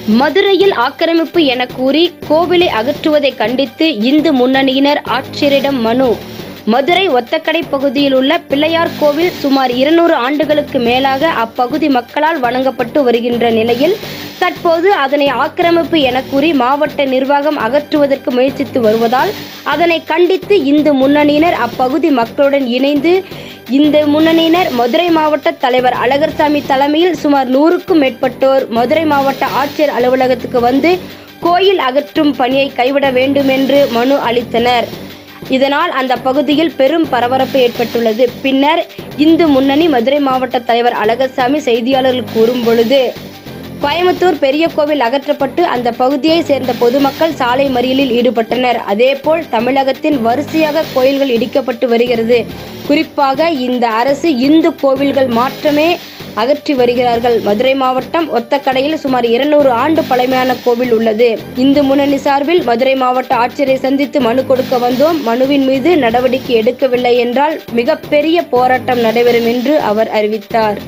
மதுரையில் ஆக்கிரமிப்பு என கூறி கோவிலை அகற்றுவதை கண்டித்து இந்து முன்னணியினர் ஆட்சியரிடம் மனு மதுரை ஒத்தக்கடை பகுதியில் உள்ள பிள்ளையார் கோவில் சுமார் இருநூறு ஆண்டுகளுக்கு மேலாக அப்பகுதி மக்களால் வணங்கப்பட்டு வருகின்ற நிலையில் தற்போது அதனை ஆக்கிரமிப்பு என கூறி மாவட்ட நிர்வாகம் அகற்றுவதற்கு முயற்சித்து வருவதால் அதனை கண்டித்து இந்து முன்னணியினர் அப்பகுதி மக்களுடன் இணைந்து இந்த முன்னணியினர் மதுரை மாவட்ட தலைவர் அழகர்சாமி தலைமையில் சுமார் நூறுக்கும் மேற்பட்டோர் மதுரை மாவட்ட ஆட்சியர் அலுவலகத்துக்கு வந்து கோயில் அகற்றும் பணியை கைவிட வேண்டும் என்று மனு அளித்தனர் இதனால் அந்த பகுதியில் பெரும் பரபரப்பு ஏற்பட்டுள்ளது பின்னர் இந்து முன்னணி மதுரை மாவட்ட தலைவர் அழகர்சாமி செய்தியாளர்கள் கூறும் பொழுது கோயம்புத்தூர் பெரிய கோவில் அகற்றப்பட்டு அந்த பகுதியை சேர்ந்த பொதுமக்கள் சாலை மறியலில் ஈடுபட்டனர் அதேபோல் தமிழகத்தின் வரிசையாக கோயில்கள் இடிக்கப்பட்டு வருகிறது குறிப்பாக இந்த அரசு இந்து கோவில்கள் மாற்றமே அகற்றி வருகிறார்கள் மதுரை மாவட்டம் ஒத்தக்கடையில் சுமார் இருநூறு ஆண்டு பழமையான கோவில் உள்ளது இந்து முன்னணி சார்பில் மதுரை மாவட்ட ஆட்சியரை சந்தித்து மனு கொடுக்க வந்தோம் மனுவின் மீது நடவடிக்கை எடுக்கவில்லை என்றால் மிகப்பெரிய போராட்டம் நடைபெறும் என்று அவர் அறிவித்தார்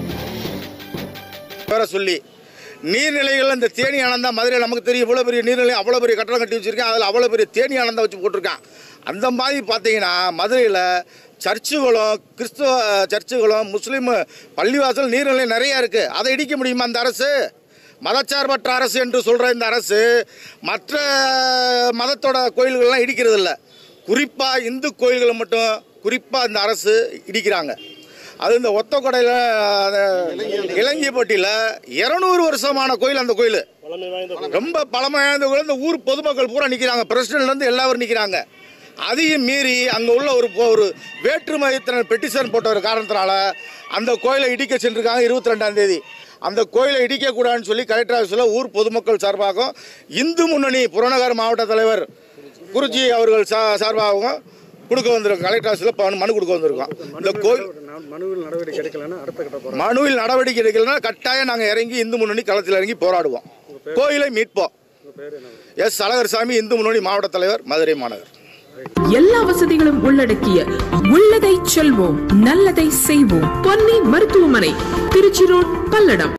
வேற சொல்லி நீர்நிலைகள் இந்த தேனி ஆனந்தா மதுரையில் நமக்கு தெரியும் இவ்வளோ பெரிய நீர்நிலை அவ்வளோ பெரிய கட்டடம் கட்டி வச்சிருக்கேன் அதில் அவ்வளோ பெரிய தேனி ஆனந்தா வச்சு போட்டிருக்கான் அந்த மாதிரி பார்த்தீங்கன்னா மதுரையில் சர்ச்சுகளும் கிறிஸ்துவ சர்ச்சுகளும் முஸ்லீம் பள்ளிவாசல் நீர்நிலை நிறையா இருக்குது அதை இடிக்க முடியுமா அந்த அரசு மதச்சார்பற்ற அரசு என்று சொல்கிற இந்த அரசு மற்ற மதத்தோட கோயில்கள்லாம் இடிக்கிறது இல்லை குறிப்பாக இந்து கோயில்களை மட்டும் குறிப்பாக இந்த அரசு இடிக்கிறாங்க அது இந்த ஒத்தக்கொடையில் இளங்கியப்பட்டியில் இரநூறு வருஷமான கோயில் அந்த கோயில் ரொம்ப பழமை வாய்ந்த கோயில் இந்த ஊர் பொதுமக்கள் பூரா நிற்கிறாங்க பிரசிடென்ட்லேருந்து எல்லாரும் நிற்கிறாங்க அதையும் மீறி அங்கே உள்ள ஒரு ஒரு வேற்றுமைத்தினர் பெட்டிஷன் போட்ட ஒரு காரணத்தினால அந்த கோயிலை இடிக்க சென்றிருக்காங்க இருபத்தி ரெண்டாம் தேதி அந்த கோயிலை இடிக்கக்கூடாதுன்னு சொல்லி கலெக்டர் ஆஃபீஸில் ஊர் பொதுமக்கள் சார்பாகவும் இந்து முன்னணி புறநகர் மாவட்ட தலைவர் குருஜி அவர்கள் சா சார்பாகவும் கொடுக்க வந்திருக்கோம் கலெக்டர் ஆஃபீஸில் ப- மனு கொடுக்க வந்திருக்கோம் இந்த கோயில் நா- மனுவில் நடவடிக்கை எடுக்கலன்னா அடுத்த கட்ட போறோம் மனுவில் நடவடிக்கை எடுக்கலைன்னா கட்டாயம் நாங்கள் இறங்கி இந்து முன்னணி களத்தில் இறங்கி போராடுவோம் கோயிலை மீட்போம் எஸ் அழகர்சாமி இந்து முன்னணி மாவட்ட தலைவர் மதுரை மாநகர் எல்லா வசதிகளும் உள்ளடக்கிய உள்ளதை செல்வோம் நல்லதை செய்வோம் பொன்னி மருத்துவமனை திருச்சி ரோட் பல்லடம்